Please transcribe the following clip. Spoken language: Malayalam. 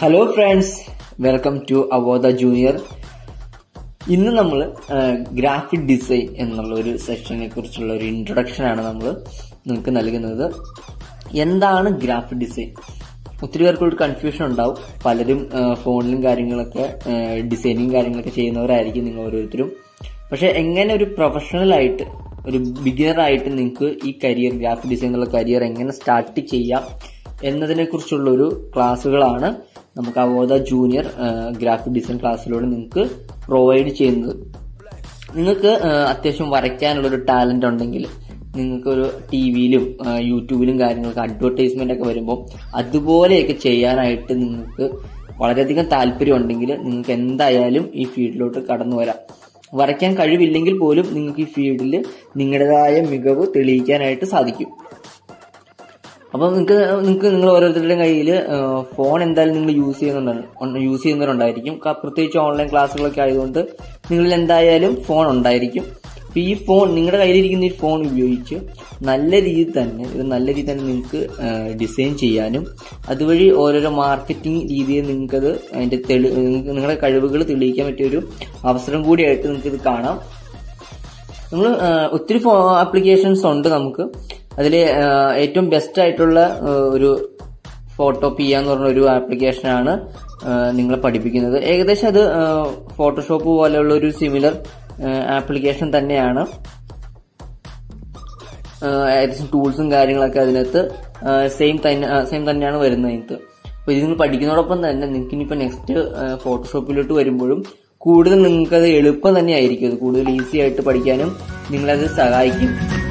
hello friends welcome to Avodha junior ഇന്ന് നമ്മൾ ഗ്രാഫിക് ഡിസൈൻ എന്നുള്ള ഒരു സെക്ഷനെ കുറിച്ചുള്ള ഒരു ഇൻട്രൊഡക്ഷൻ ആണ് നമ്മൾ നിങ്ങൾക്ക് നൽകുന്നത് എന്താണ് ഗ്രാഫിക് ഡിസൈൻ ഒത്തിരി പേർക്ക് ഒരു കൺഫ്യൂഷൻ ഉണ്ടാവും പലരും ആ, ഫോണിലും കാര്യങ്ങളൊക്കെ ഡിസൈനിങ് കാര്യങ്ങളൊക്കെ ചെയ്യുന്നവരായിരിക്കും നിങ്ങൾ ഓരോരുത്തരും പക്ഷെ എങ്ങനെ ഒരു പ്രൊഫഷണൽ ആയിട്ട് ഒരു ബിഗിനർ ആയിട്ട് നിങ്ങൾക്ക് ഈ കരിയർ ഗ്രാഫിക് ഡിസൈൻ എന്നുള്ള കരിയർ എങ്ങനെ സ്റ്റാർട്ട് ചെയ്യാം എന്നതിനെ കുറിച്ചുള്ള ഒരു ക്ലാസ്സുകളാണ് നമുക്ക് അവോധ ജൂനിയർ ഗ്രാഫിക് ഡിസൈൻ ക്ലാസ്സിലൂടെ നിങ്ങൾക്ക് പ്രൊവൈഡ് ചെയ്യുന്നത് നിങ്ങൾക്ക് ആ, അത്യാവശ്യം വരയ്ക്കാനുള്ള ഒരു ടാലന്റ് ഉണ്ടെങ്കിൽ നിങ്ങൾക്ക് ഒരു ടി വിയിലും യൂട്യൂബിലും കാര്യങ്ങൾക്ക് അഡ്വർടൈസ്മെന്റ് ഒക്കെ വരുമ്പോൾ അതുപോലെയൊക്കെ ചെയ്യാനായിട്ട് നിങ്ങൾക്ക് വളരെയധികം താല്പര്യം ഉണ്ടെങ്കിൽ നിങ്ങൾക്ക് എന്തായാലും ഈ ഫീൽഡിലോട്ട് കടന്നു വരാം വരയ്ക്കാൻ കഴിവില്ലെങ്കിൽ പോലും നിങ്ങൾക്ക് ഈ ഫീൽഡിൽ നിങ്ങളുടേതായ മികവ് തെളിയിക്കാനായിട്ട് സാധിക്കും അപ്പൊ നിങ്ങൾക്ക് നിങ്ങൾക്ക് നിങ്ങൾ ഓരോരുത്തരുടെയും കയ്യിൽ ഫോൺ എന്തായാലും നിങ്ങൾ യൂസ് ചെയ്യുന്നുണ്ട് യൂസ് ചെയ്യുന്നവരുണ്ടായിരിക്കും ക- പ്രത്യേകിച്ച് ഓൺലൈൻ ക്ലാസ്സുകളൊക്കെ ആയതുകൊണ്ട് നിങ്ങളിൽ എന്തായാലും ഫോൺ ഉണ്ടായിരിക്കും അപ്പൊ ഈ ഫോൺ നിങ്ങളുടെ കയ്യിലിരിക്കുന്ന ഈ ഫോൺ ഉപയോഗിച്ച് നല്ല രീതിയിൽ തന്നെ ഒരു നല്ല രീതിയിൽ തന്നെ നിങ്ങൾക്ക് ഡിസൈൻ ചെയ്യാനും അതുവഴി ഓരോരോ മാർക്കറ്റിംഗ് രീതിയിൽ നിങ്ങൾക്കത് അതിന്റെ തെളി നിങ്ങൾക്ക് നിങ്ങളുടെ കഴിവുകൾ തെളിയിക്കാൻ പറ്റിയ ഒരു അവസരം കൂടിയായിട്ട് നിങ്ങൾക്ക് ഇത് കാണാം നമ്മൾ ഒത്തിരി ആപ്ലിക്കേഷൻസ് ഉണ്ട് നമുക്ക് അതിൽ ഏറ്റവും ബെസ്റ്റ് ആയിട്ടുള്ള ആ, ഒരു ഫോട്ടോ പിയ എന്ന് പറഞ്ഞ ഒരു ആപ്ലിക്കേഷനാണ് നിങ്ങളെ പഠിപ്പിക്കുന്നത് ഏകദേശം അത് ഫോട്ടോഷോപ്പ് പോലെയുള്ള ഒരു സിമിലർ ആപ്ലിക്കേഷൻ തന്നെയാണ് ആ, ഏകദേശം ടൂൾസും കാര്യങ്ങളൊക്കെ അതിനകത്ത് സെയിം തന്നെ സെയിം തന്നെയാണ് വരുന്നത് അതിനകത്ത് അപ്പൊ ഇത് നിങ്ങൾ പഠിക്കുന്നതോടൊപ്പം തന്നെ നിങ്ങൾക്ക് ഇനിയിപ്പോ നെക്സ്റ്റ് ഫോട്ടോഷോപ്പിലോട്ട് വരുമ്പോഴും കൂടുതൽ നിങ്ങൾക്ക് അത് എളുപ്പം തന്നെ ആയിരിക്കും അത് കൂടുതൽ ഈസി ആയിട്ട് പഠിക്കാനും നിങ്ങളത് സഹായിക്കും